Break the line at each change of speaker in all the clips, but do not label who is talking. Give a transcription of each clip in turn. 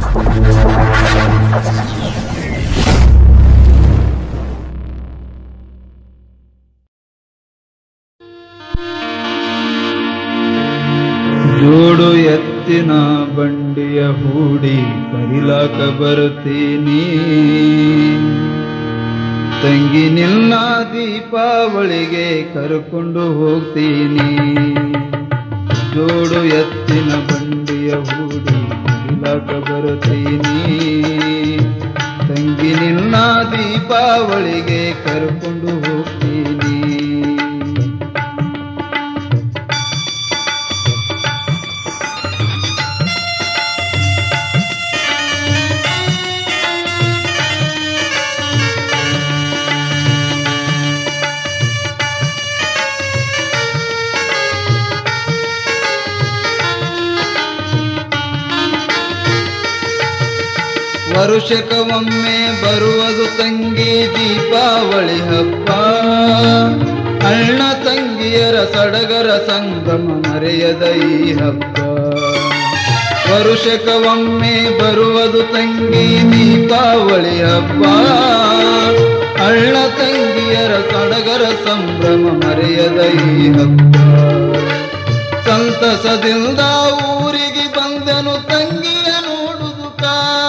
ಜೋಡು ಎತ್ತಿನ ಬಂಡಿಯ ಹೂಡಿ ಕರಿಲಾಕ ಬರುತ್ತೀನಿ ತಂಗಿ ನಿನ್ನ ದೀಪಾವಳಿಗೆ ಕರ್ಕೊಂಡು ಹೋಗ್ತೀನಿ ಜೋಡು ಎತ್ತಿನ ಬಂಡಿಯ ಹೂಡಿ ಕರಿಲಾಕ ಬರುತ್ತೀನಿ ತಂಗಿ ನಿನ್ನ ದೀಪಾವಳಿಗೆ ಕರ್ಕೊಂಡು ಹೋಗ್ತೀನಿ ವರುಷಕ್ಕೊಮ್ಮೆ ಬರುವುದು ತಂಗಿ ದೀಪಾವಳಿ ಹಬ್ಬ ಅಣ್ಣ ತಂಗಿಯರ ಸಡಗರ ಸಂಭ್ರಮ ಮರೆಯದ ಈ ಹಬ್ಬ ವರುಷಕ್ಕೊಮ್ಮೆ ಬರುವುದು ತಂಗಿ ದೀಪಾವಳಿ ಹಬ್ಬ ಅಣ್ಣ ತಂಗಿಯರ ಸಡಗರ ಸಂಭ್ರಮ ಮರೆಯದ ಈ ಹಬ್ಬ ಸಂತಸದಿಂದ ಊರಿಗೆ ಬಂದನು ತಂಗಿಯ ನೋಡುದುಕ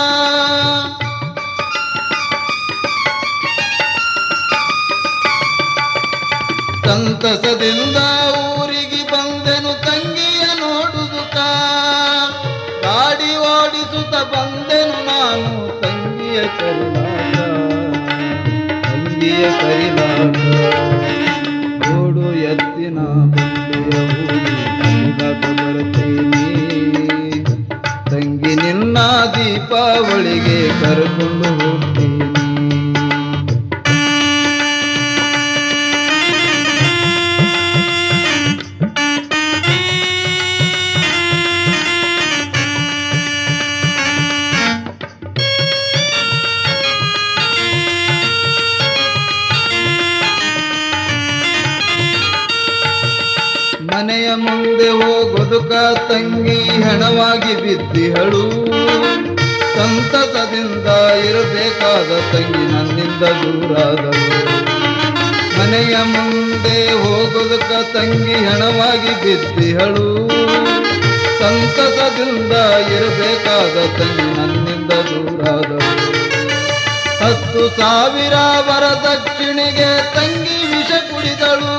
ಸಂತಸದಿಂದ ಊರಿಗೆ ಬಂದೆನು ತಂಗಿಯ ನೋಡುದುಕ ಗಾಡಿ ಓಡಿಸುತ್ತ ಬಂದೆನು ನಾನು ತಂಗಿಯ ಕರಿಲಾಗ ತಂಗಿಯ ಕರಿಲಾಗ ಓಡು ಎತ್ತಿನ ಬಂಡೆಯ ಹೂಡಿ ಕರಿಲಾಕ ಬರುತ್ತೀನಿ ತಂಗಿ ನಿನ್ನ ದೀಪಾವಳಿಗೆ ಕರ್ಕೊಂಡು ಹೋಗ್ತೀನಿ ಮನೆಯ ಮುಂದೆ ಹೋಗೋದುಕ ತಂಗಿ ಹೆಣವಾಗಿ ಬಿದ್ದಿಹಳು ಸಂತಸದಿಂದ ಇರಬೇಕಾದ ತಂಗಿ ನನ್ನಿಂದ ದೂರಾದಳು ಮನೆಯ ಮುಂದೆ ಹೋಗೋದಕ್ಕ ತಂಗಿ ಹೆಣವಾಗಿ ಬಿದ್ದಿಹಳು ಸಂತಸದಿಂದ ಇರಬೇಕಾದ ತಂಗಿ ನನ್ನಿಂದ ದೂರಾದಳು ಹತ್ತು ಸಾವಿರ ವರದಕ್ಷಿಣೆಗೆ ತಂಗಿ ವಿಷ ಕುಡಿದಳು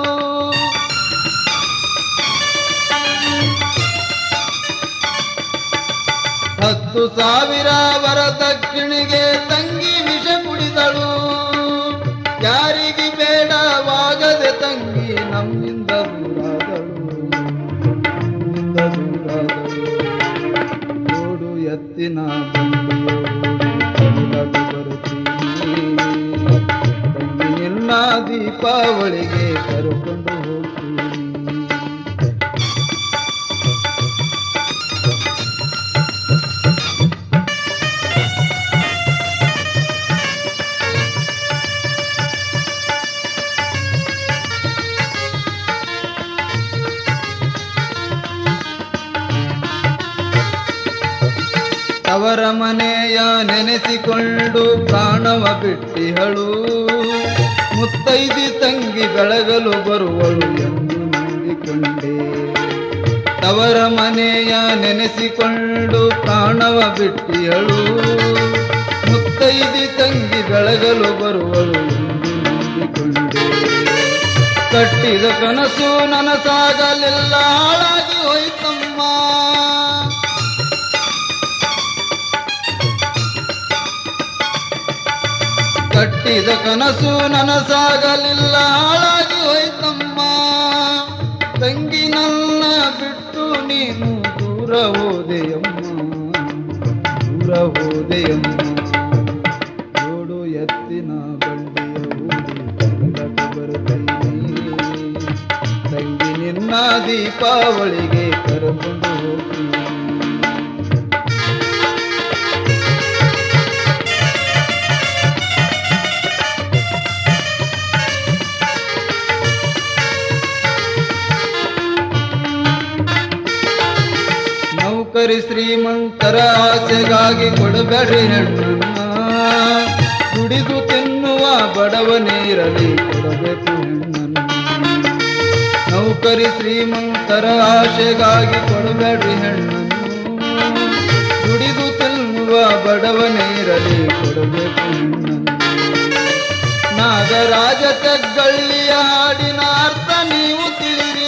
ಹತ್ತು ಸಾವಿರ ವರದಕ್ಷಿಣೆಗೆ ತಂಗಿ ವಿಷ ಕುಡಿದಳು ಯಾರಿಗೆ ಬೇಡವಾಗದೆ ತಂಗಿ ನಮ್ಮಿಂದ ದೂರಾದಳು ನಮ್ಮಿಂದ ದೂರಾದಳು ನೋಡು ಎತ್ತಿನ ಬಂಡಿಯ ಓಡಿ ಕೈಲಾಗ ಬರುತ್ತೀನಿ ತಂಗಿ ನಿನ್ನ ದೀಪಾವಳಿಗೆ ಕರ್ಕೊಂಡು ಹೋಗ್ತೀನಿ ಅವರ ಮನೆಯ ನೆನೆಸಿಕೊಂಡು ಪ್ರಾಣವ ಬಿಟ್ಟಿಹಳು ಮುತ್ತೈದಿ ತಂಗಿ ಬೆಳಗಲು ಬರುವಳು ಎಂದು ನಂಬಿಕೊಂಡೆ ತವರ ಮನೆಯ ನೆನೆಸಿಕೊಂಡು ಪ್ರಾಣವ ಬಿಟ್ಟಿಹಳು ಮುತ್ತೈದಿ ತಂಗಿ ಬೆಳಗಲು ಬರುವಳು ಎಂದು ನಂಬಿಕೊಂಡೆ ಕಟ್ಟಿದ ಕನಸು ನನಸಾಗಲಿಲ್ಲ ಹಾಳಾಗಿ ಹೋಯ್ತಮ್ಮ ಕಟ್ಟಿದ ಕನಸು ನನಸಾಗಲಿಲ್ಲ ಹಾಳಾಗಿ ಹೋಯ್ತಮ್ಮ ತಂಗಿ ನನ್ನ ಬಿಟ್ಟು ನೀನು ದೂರ ಹೋದೆಯಮ್ಮ ದೂರ ಹೋದೆಯಮ್ಮ ಓಡು ಎತ್ತಿನ ಬಂಡಿಯ ಊಡಿ ಕೈಲಾಕ ಬರುತ್ತೀನಿ ತಂಗಿ ನಿನ್ನ ದೀಪಾವಳಿಗೆ ಕರೆಕೊಂಡು ಹೋಗ್ತೀನಿ ನೌಕರಿ ಶ್ರೀಮಂತರ ಆಸೆಗಾಗಿ ಕೊಡಬೇಡಿ ಹೆಣ್ಣನ್ನ ದುಡಿದು ತಿನ್ನುವ ಬಡವನಿರಲಿ ಕೊಡಬೇಕು ಹೆಣ್ಣನ್ನು ನೌಕರಿ ಶ್ರೀಮಂತರ ಆಶೆಗಾಗಿ ಕೊಡಬೇಡಿ ಹೆಣ್ಣನ್ನು ದುಡಿದು ತಿನ್ನುವ ಬಡವನಿರಲಿ ಕೊಡಬೇಕು ಹೆಣ್ಣನ್ನು ನಾಗರಾಜ ತೆಗ್ಗಳ್ಳಿಯ ಹಾಡಿನ ಅರ್ಥ ನೀವು ತಿಳಿರಿ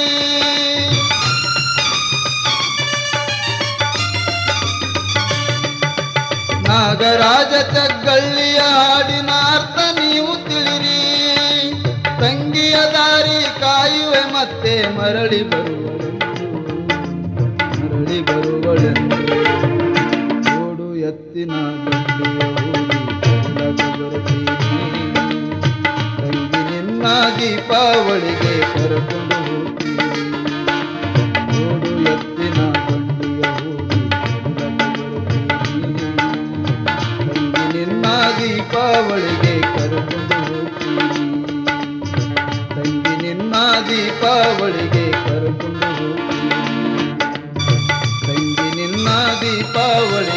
ನಾಗರಾಜ ತೆಗ್ಗಳ್ಳಿಯ ಹಾಡಿನ ಅರ್ಥ ನೀವು ತಿಳಿರಿ ತಂಗಿಯ ದಾರಿ ಕಾಯುವೆ ಮತ್ತೆ ಮರಳಿ ಬರುವಳೆಂದು ಮರಳಿ ಬರುವಳೆಂದು ಓಡು ಎತ್ತಿನ ಬಂಡಿಯ ಹೋಗಿ ಕಡಲಕ್ಕೆ ಬರುತ್ತೀನಿ ತಂಗಿ ನಿನ್ನ ದೀಪಾವಳಿಗೆ ಕರೆಕೊಂಡು ಹೋಗ್ತೀನಿ ಓಡು ಎತ್ತಿನ ಬಂಡಿಯ ಹೋಗಿ ಕಡಲಕ್ಕೆ ಬರುತ್ತೀನಿ ತಂಗಿ ನಿನ್ನ ದೀಪಾವಳಿಗೆ ಕರೆಕೊಂಡು ಹೋಗ್ತೀನಿ ತಂಗಿ ನಿನ್ನ ದೀಪಾವಳಿಗೆ ಕರೆಕೊಂಡು ಹೋಗ್ತೀನಿ ತಂಗಿ ನಿನ್ನ ದೀಪಾವಳಿ